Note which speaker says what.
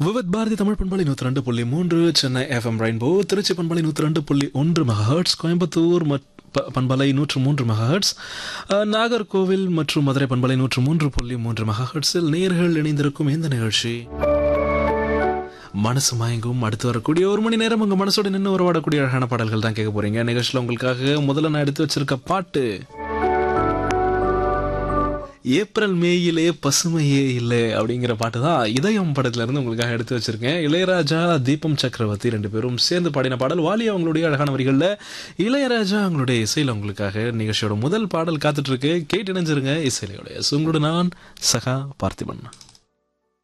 Speaker 1: விவத் பாரதி தமிழ் பண்பலை நூற்றி ரெண்டு புள்ளி மூன்று சென்னை எஃப்எம் ரெயின்போ திருச்சி பண்பலை நூற்றி ரெண்டு புள்ளி ஒன்று மெகாஹர்ட்ஸ் கோயம்புத்தூர் மற்- ப- பண்பலை நூற்று மூன்று மெகாஹர்ட்ஸ் அஹ், நாகர்கோவில் மற்றும் மதுரை பண்பலை நூற்று மூன்று புள்ளி மூன்று மெகாஹர்ட்ஸில் நேர்கள் இணைந்திருக்கும் இந்த நிகழ்ச்சி மனசு மயங்கும் அடுத்து வரக்கூடிய ஒரு மணி நேரம் உங்க மனசோட நின்று உறவாடக்கூடிய அழகான பாடல்கள் தான் கேட்க போறீங்க நிகழ்ச்சியில் உங்களுக்காக முதல்ல நான் எடுத்து வச்சிருக்க பாட்டு ஏப்ரல் மேயிலே பசுமையே இல்லை அப்படிங்கிற பாட்டு தான் இதயம் படத்துல இருந்து உங்களுக்காக எடுத்து வச்சிருக்கேன் இளையராஜா தீபம் சக்கரவர்த்தி ரெண்டு பேரும் சேர்ந்து பாடின பாடல் வாலி அவங்களுடைய அழகான வரிகள்ல இளையராஜா அவங்களுடைய இசையில உங்களுக்காக நிகழ்ச்சியோட முதல் பாடல் காத்துட்டு இருக்கு கேட்டு இணைஞ்சிருங்க இசையிலையோட உங்களோட நான் சகா பார்த்திபன்